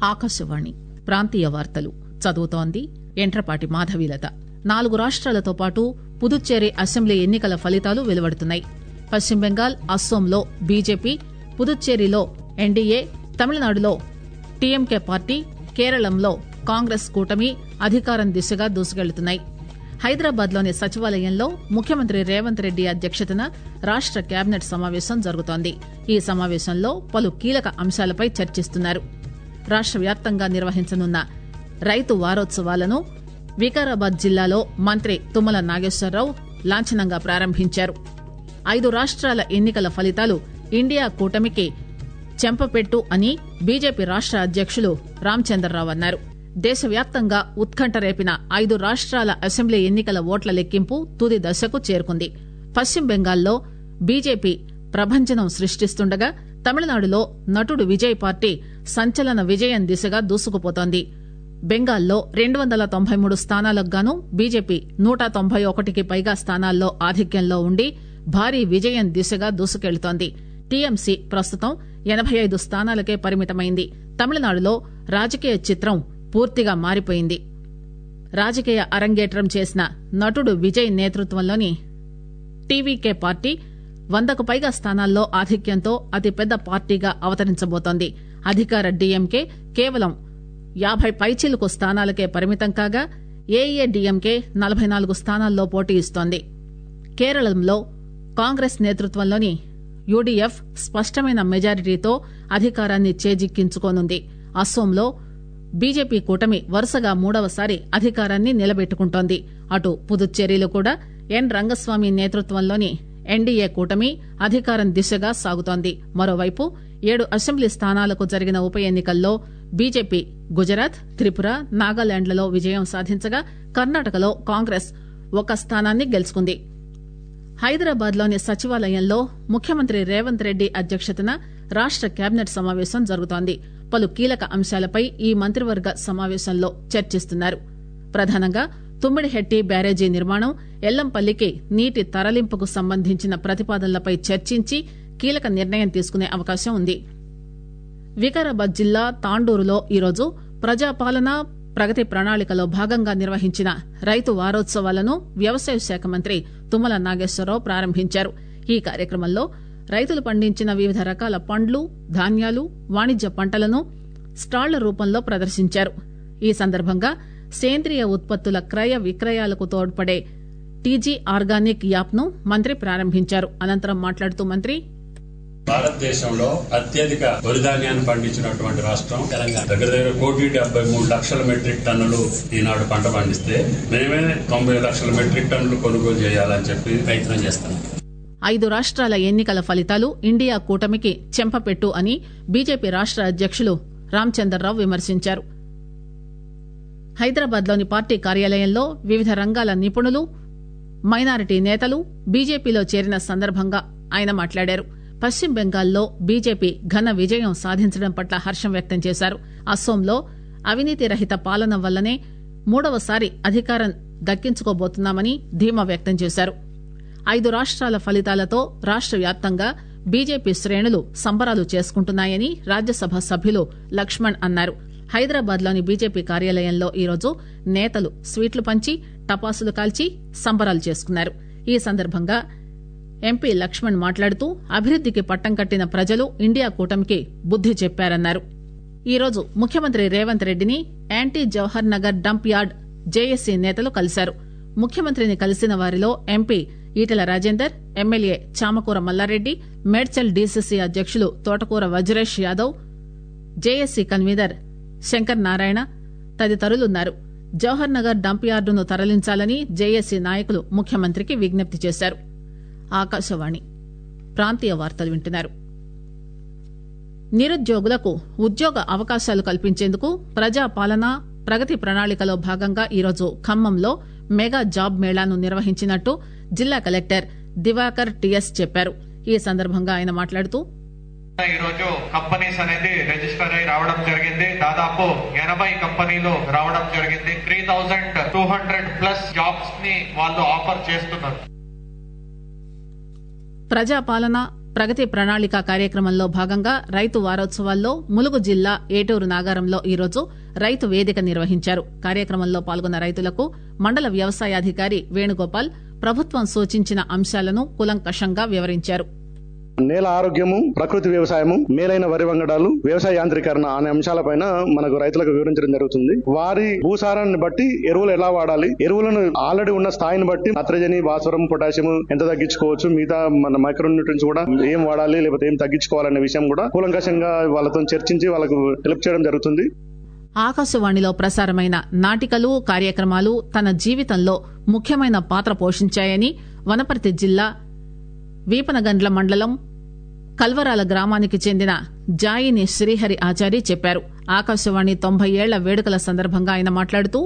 ఆకాశవాణి ప్రాంతీయ వార్తలు చదువుతోంది ఎంట్రపాటి మాధవీలత నాలుగు రాష్ట్రాలతో పాటు పుదుచ్చేరి అసెంబ్లీ ఎన్నికల ఫలితాలు వెలువడుతున్నాయి పశ్చిమ బెంగాల్ అస్సోంలో బీజేపీ పుదుచ్చేరిలో ఎన్డీఏ తమిళనాడులో టీఎంకే పార్టీ కేరళంలో కాంగ్రెస్ కూటమి అధికారం దిశగా దూసుకెళ్తున్నాయి హైదరాబాద్ లోని సచివాలయంలో ముఖ్యమంత్రి రేవంత్ రెడ్డి అధ్యక్షతన రాష్ట కేబినెట్ సమావేశం జరుగుతోంది ఈ సమావేశంలో పలు కీలక అంశాలపై చర్చిస్తున్నారు రాష్ట వ్యాప్తంగా నిర్వహించనున్న రైతు వారోత్సవాలను వికారాబాద్ జిల్లాలో మంత్రి తుమ్మల నాగేశ్వరరావు లాంఛనంగా ప్రారంభించారు ఐదు రాష్ట్రాల ఎన్నికల ఫలితాలు ఇండియా కూటమికి చెంపపెట్టు అని బీజేపీ రాష్ట అధ్యక్షులు రామచంద్రరావు అన్నారు దేశవ్యాప్తంగా ఉత్కంఠ రేపిన ఐదు రాష్ట్రాల అసెంబ్లీ ఎన్నికల ఓట్ల లెక్కింపు తుది దశకు చేరుకుంది పశ్చిమ బెంగాల్లో బీజేపీ ప్రభంజనం సృష్టిస్తుండగా తమిళనాడులో నటుడు విజయ్ పార్టీ సంచలన విజయం దిశగా దూసుకుపోతోంది బెంగాల్లో రెండు వందల తొంభై మూడు స్థానాలకు గాను బీజేపీ నూట తొంభై ఒకటికి పైగా స్థానాల్లో ఆధిక్యంలో ఉండి భారీ విజయం దిశగా దూసుకెళ్తోంది టీఎంసీ ప్రస్తుతం ఎనబై ఐదు స్థానాలకే పరిమితమైంది తమిళనాడులో రాజకీయ చిత్రం పూర్తిగా మారిపోయింది రాజకీయ అరంగేట్రం చేసిన నటుడు విజయ్ నేతృత్వంలోని టీవీకే పార్టీ వందకు పైగా స్థానాల్లో ఆధిక్యంతో అతిపెద్ద పార్టీగా అవతరించబోతోంది అధికార డీఎంకే కేవలం యాభై పైచిలుకు స్థానాలకే పరిమితం కాగా ఏఏడీఎంకే నలభై నాలుగు స్థానాల్లో పోటీ ఇస్తోంది కేరళంలో కాంగ్రెస్ నేతృత్వంలోని యూడీఎఫ్ స్పష్టమైన మెజారిటీతో అధికారాన్ని చేజిక్కించుకోనుంది అస్సోంలో బీజేపీ కూటమి వరుసగా మూడవసారి అధికారాన్ని నిలబెట్టుకుంటోంది అటు పుదుచ్చేరిలో కూడా ఎన్ రంగస్వామి నేతృత్వంలోని ఎన్డీఏ కూటమి అధికారం దిశగా సాగుతోంది మరోవైపు ఏడు అసెంబ్లీ స్థానాలకు జరిగిన ఉప ఎన్నికల్లో బీజేపీ గుజరాత్ త్రిపుర నాగాలాండ్లలో విజయం సాధించగా కర్ణాటకలో కాంగ్రెస్ ఒక స్థానాన్ని గెలుచుకుంది హైదరాబాద్ లోని సచివాలయంలో ముఖ్యమంత్రి రేవంత్ రెడ్డి అధ్యక్షతన రాష్ట కేబినెట్ సమావేశం జరుగుతోంది పలు కీలక అంశాలపై ఈ మంత్రివర్గ సమావేశంలో చర్చిస్తున్నారు ప్రధానంగా తుమ్మిడిహెట్టి బ్యారేజీ నిర్మాణం ఎల్లంపల్లికి నీటి తరలింపుకు సంబంధించిన ప్రతిపాదనలపై చర్చించి కీలక నిర్ణయం తీసుకునే అవకాశం ఉంది వికారాబాద్ జిల్లా తాండూరులో ఈరోజు ప్రజాపాలన ప్రగతి ప్రణాళికలో భాగంగా నిర్వహించిన రైతు వారోత్సవాలను వ్యవసాయ శాఖ మంత్రి తుమ్మల నాగేశ్వరరావు ప్రారంభించారు ఈ కార్యక్రమంలో రైతులు పండించిన వివిధ రకాల పండ్లు ధాన్యాలు వాణిజ్య పంటలను స్టాళ్ల రూపంలో ప్రదర్శించారు ఈ సందర్భంగా సేంద్రియ ఉత్పత్తుల క్రయ విక్రయాలకు తోడ్పడే టీజీ ఆర్గానిక్ యాప్ ను మంత్రి ప్రారంభించారు అనంతరం మాట్లాడుతూ మంత్రి భారతదేశంలో అత్యధిక వరి ధాన్యాన్ని పండించినటువంటి రాష్ట్రం తెలంగాణ దగ్గర దగ్గర కోటి డెబ్బై మూడు లక్షల మెట్రిక్ టన్నులు ఈనాడు పంట పండిస్తే మేమే తొంభై లక్షల మెట్రిక్ టన్నులు కొనుగోలు చేయాలని చెప్పి ప్రయత్నం చేస్తున్నాం ఐదు రాష్ట్రాల ఎన్నికల ఫలితాలు ఇండియా కూటమికి చెంపపెట్టు అని బీజేపీ రాష్ట అధ్యక్షులు రామచందర్రావు విమర్శించారు హైదరాబాద్ లోని పార్టీ కార్యాలయంలో వివిధ రంగాల నిపుణులు మైనారిటీ నేతలు బీజేపీలో చేరిన సందర్భంగా ఆయన మాట్లాడారు పశ్చిమ బెంగాల్లో బీజేపీ ఘన విజయం సాధించడం పట్ల హర్షం వ్యక్తం చేశారు అస్సోంలో అవినీతి రహిత పాలన వల్లనే మూడవసారి అధికారం దక్కించుకోబోతున్నామని ధీమా వ్యక్తం చేశారు ఐదు రాష్ట్రాల ఫలితాలతో రాష్ట వ్యాప్తంగా బీజేపీ శ్రేణులు సంబరాలు చేసుకుంటున్నాయని రాజ్యసభ సభ్యులు లక్ష్మణ్ అన్నారు హైదరాబాద్ లోని బీజేపీ కార్యాలయంలో ఈరోజు నేతలు స్వీట్లు పంచి టపాసులు కాల్చి సంబరాలు చేసుకున్నారు ఈ సందర్భంగా ఎంపీ లక్ష్మణ్ మాట్లాడుతూ అభివృద్దికి పట్టం కట్టిన ప్రజలు ఇండియా కూటమికి బుద్ది చెప్పారన్నారు ఈరోజు ముఖ్యమంత్రి రేవంత్ రెడ్డిని anti Jawahar Nagar dump yard JAC నేతలు కలిశారు ముఖ్యమంత్రిని కలిసిన వారిలో MP Etela Rajender MLA Chamakura Mallareddy Medchal DCC అధ్యక్షులు తోటకూర వజ్రేష్ యాదవ్ జేఏసీ కన్వీనర్ శంకర్ నారాయణ తదితరులున్నారు జవహర్ నగర్ డంప్ యార్డును తరలించాలని జేఏసీ నాయకులు ముఖ్యమంత్రికి విజ్ఞప్తి చేశారు ఆకాశవాణి ప్రాంతీయ వార్తలు వింటున్నారు నిరుద్యోగులకు ఉద్యోగ అవకాశాలు కల్పించేందుకు ప్రజాపాలన ప్రగతి ప్రణాళికలో భాగంగా ఈరోజు ఖమ్మంలో మెగా జాబ్ మేళాను నిర్వహించినట్టు జిల్లా కలెక్టర్ దివాకర్ టిఎస్ చెప్పారు ఈ సందర్భంగా ఆయన మాట్లాడుతూ ఈ రోజు కంపెనీస్ అనేది రిజిస్టర్ అయి రావడం జరిగింది దాదాపు ఎనభై కంపెనీలు రావడం జరిగింది three thousand two hundred plus jobs ని వాళ్ళు ఆఫర్ చేస్తున్నారు ప్రజాపాలన ప్రగతి ప్రణాళిక కార్యక్రమంలో భాగంగా రైతు వారోత్సవాల్లో ములుగు జిల్లా ఏటూరు నాగారంలో ఈరోజు రైతు వేదిక నిర్వహించారు కార్యక్రమంలో పాల్గొన్న రైతులకు మండల వ్యవసాయాధికారి వేణుగోపాల్ ప్రభుత్వం సూచించిన అంశాలను కూలంకషంగా వివరించారు నేల ఆరోగ్యము ప్రకృతి వ్యవసాయము మేలైన వరి వంగడాలు వ్యవసాయ యాంత్రీకరణ అనే అంశాలపైన మనకు రైతులకు వివరించడం జరుగుతుంది వారి భూసారాన్ని బట్టి ఎరువులు ఎలా వాడాలి ఎరువులను ఆల్రెడీ ఉన్న స్థాయిని బట్టి నత్రజని భాస్వరం పొటాషియం ఎంత తగ్గించుకోవచ్చు మిగతా మన మైక్రో న్యూట్రియన్స్ కూడా ఏం వాడాలి లేకపోతే ఏం తగ్గించుకోవాలనే విషయం కూడా కూలంకషంగా వాళ్ళతో చర్చించి వాళ్ళకు హెల్ప్ చేయడం జరుగుతుంది ఆకాశవాణిలో ప్రసారమైన నాటికలు కార్యక్రమాలు తన జీవితంలో ముఖ్యమైన పాత్ర పోషించాయని వనపర్తి జిల్లా వీపనగండ్ల మండలం కల్వరాల గ్రామానికి చెందిన జాయిని శ్రీహరి ఆచారి చెప్పారు ఆకాశవాణి తొంభై ఏళ్ల వేడుకల సందర్భంగా ఆయన మాట్లాడుతూ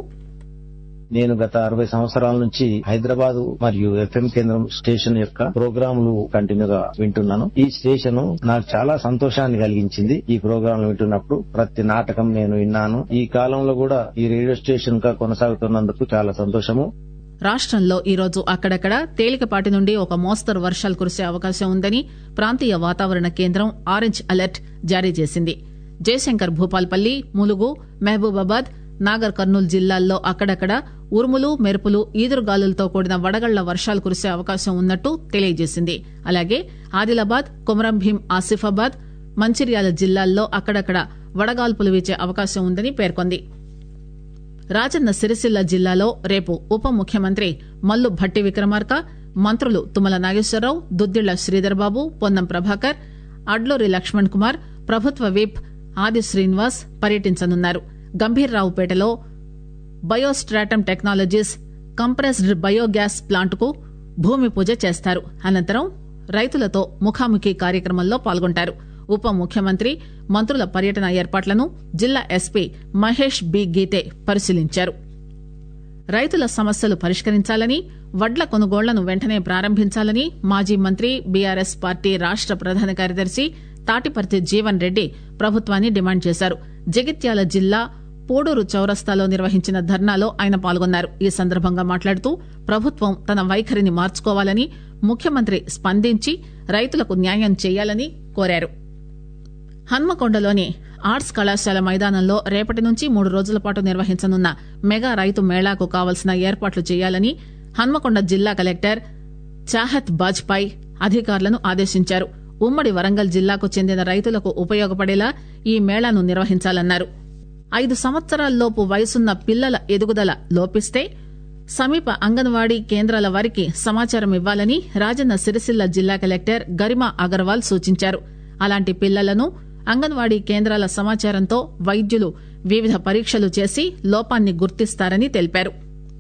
నేను గత అరవై సంవత్సరాల నుంచి హైదరాబాద్ మరియు ఎఫ్ఎం కేంద్రం స్టేషన్ యొక్క ప్రోగ్రాంలు కంటిన్యూగా వింటున్నాను ఈ స్టేషన్ నాకు చాలా సంతోషాన్ని కలిగించింది ఈ ప్రోగ్రాంలు వింటున్నప్పుడు ప్రతి నాటకం నేను విన్నాను ఈ కాలంలో కూడా ఈ రేడియో స్టేషన్ గా కొనసాగుతున్నందుకు చాలా సంతోషము రాష్టంలో ఈరోజు అక్కడక్కడ తేలికపాటి నుండి ఒక మోస్తరు వర్షాలు కురిసే అవకాశం ఉందని ప్రాంతీయ వాతావరణ కేంద్రం ఆరెంజ్ అలర్ట్ జారీ చేసింది జయశంకర్ భూపాల్పల్లి ములుగు మహబూబాబాద్ నాగర్ కర్నూలు జిల్లాల్లో అక్కడక్కడ ఉరుములు మెరుపులు ఈదురుగాలులతో కూడిన వడగళ్ల వర్షాలు కురిసే అవకాశం ఉన్నట్టు తెలియజేసింది అలాగే ఆదిలాబాద్ కొమరంభీం ఆసిఫాబాద్ మంచిర్యాల జిల్లాల్లో అక్కడక్కడ వడగాల్పులు వీచే అవకాశం ఉందని పేర్కొంది రాజన్న సిరిసిల్ల జిల్లాలో రేపు ఉప ముఖ్యమంత్రి మల్లు భట్టి విక్రమార్క మంత్రులు తుమ్మల నాగేశ్వరరావు దుద్దిళ్ల శ్రీధర్బాబు పొన్నం ప్రభాకర్ అడ్లూరి లక్ష్మణ్ కుమార్ ప్రభుత్వ విప్ ఆది శ్రీనివాస్ పర్యటించనున్నారు గంభీర్రావుపేటలో బయోస్ట్రాటమ్ టెక్నాలజీస్ కంప్రెస్డ్ బయోగ్యాస్ ప్లాంట్కు భూమి పూజ చేస్తారు అనంతరం రైతులతో ముఖాముఖి కార్యక్రమంలో పాల్గొంటారు ఉప ముఖ్యమంత్రి మంత్రుల పర్యటన ఏర్పాట్లను జిల్లా ఎస్పీ మహేష్ బి గీతే పరిశీలించారు రైతుల సమస్యలు పరిష్కరించాలని వడ్ల కొనుగోళ్లను వెంటనే ప్రారంభించాలని మాజీ మంత్రి బీఆర్ఎస్ పార్టీ రాష్ట ప్రధాన కార్యదర్శి తాటిపర్తి జీవన్ రెడ్డి ప్రభుత్వాన్ని డిమాండ్ చేశారు జగిత్యాల జిల్లా పోడూరు చౌరస్తాలో నిర్వహించిన ధర్నాలో ఆయన పాల్గొన్నారు ఈ సందర్భంగా మాట్లాడుతూ ప్రభుత్వం తన వైఖరిని మార్చుకోవాలని ముఖ్యమంత్రి స్పందించి రైతులకు న్యాయం చేయాలని కోరారు హన్మకొండలోని ఆర్ట్స్ కళాశాల మైదానంలో రేపటి నుంచి మూడు రోజుల పాటు నిర్వహించనున్న మెగా రైతు మేళాకు కావలసిన ఏర్పాట్లు చేయాలని హన్మకొండ జిల్లా కలెక్టర్ చాహత్ బాజ్పాయ్ అధికారులను ఆదేశించారు ఉమ్మడి వరంగల్ జిల్లాకు చెందిన రైతులకు ఉపయోగపడేలా ఈ మేళాను నిర్వహించాలన్నారు ఐదు సంవత్సరాల్లోపు వయసున్న పిల్లల ఎదుగుదల లోపిస్తే సమీప అంగన్వాడీ కేంద్రాల వారికి సమాచారం ఇవ్వాలని రాజన్న సిరిసిల్ల జిల్లా కలెక్టర్ గరిమా అగర్వాల్ సూచించారు అలాంటి పిల్లలను అంగన్వాడీ కేంద్రాల సమాచారంతో వైద్యులు వివిధ పరీక్షలు చేసి లోపాన్ని గుర్తిస్తారని తెలిపారు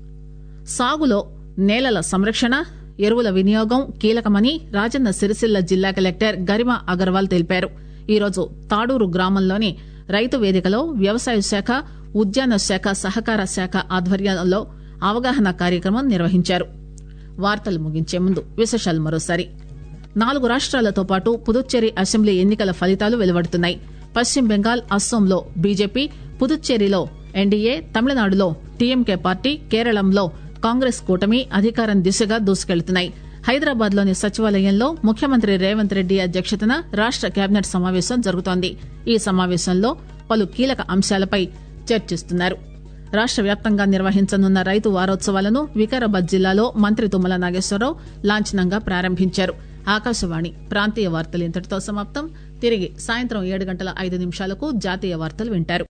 సాగులో నేలల సంరక్షణ ఎరువుల వినియోగం కీలకమని రాజన్న సిరిసిల్ల జిల్లా కలెక్టర్ గరిమా అగర్వాల్ తెలిపారు ఈరోజు తాడూరు గ్రామంలోని రైతు వేదికలో వ్యవసాయ శాఖ ఉద్యాన శాఖ సహకార శాఖ ఆధ్వర్యంలో అవగాహన కార్యక్రమం నిర్వహించారు వార్తలు ముగించే ముందు విశేషాలు మరోసారి నాలుగు రాష్ట్రాలతో పాటు పుదుచ్చేరి అసెంబ్లీ ఎన్నికల ఫలితాలు వెలువడుతున్నాయి పశ్చిమ బెంగాల్ అస్సోంలో బీజేపీ పుదుచ్చేరిలో ఎన్డీఏ తమిళనాడులో టీఎంకే పార్టీ కేరళంలో కాంగ్రెస్ కూటమి అధికారం దిశగా దూసుకెళ్తున్నాయి హైదరాబాద్ లోని సచివాలయంలో ముఖ్యమంత్రి రేవంత్ రెడ్డి అధ్యక్షతన రాష్ట కేబినెట్ సమావేశం జరుగుతోంది ఈ సమావేశంలో పలు కీలక అంశాలపై చర్చిస్తున్నారు రాష్ట వ్యాప్తంగా నిర్వహించనున్న రైతు వారోత్సవాలను వికారాబాద్ జిల్లాలో మంత్రి తుమ్మల నాగేశ్వరరావు లాంఛనంగా ప్రారంభించారు ఆకాశవాణి ప్రాంతీయ వార్తలు ఇంతటితో సమాప్తం తిరిగి సాయంత్రం ఏడు గంటల ఐదు నిమిషాలకు జాతీయ వార్తలు వింటారు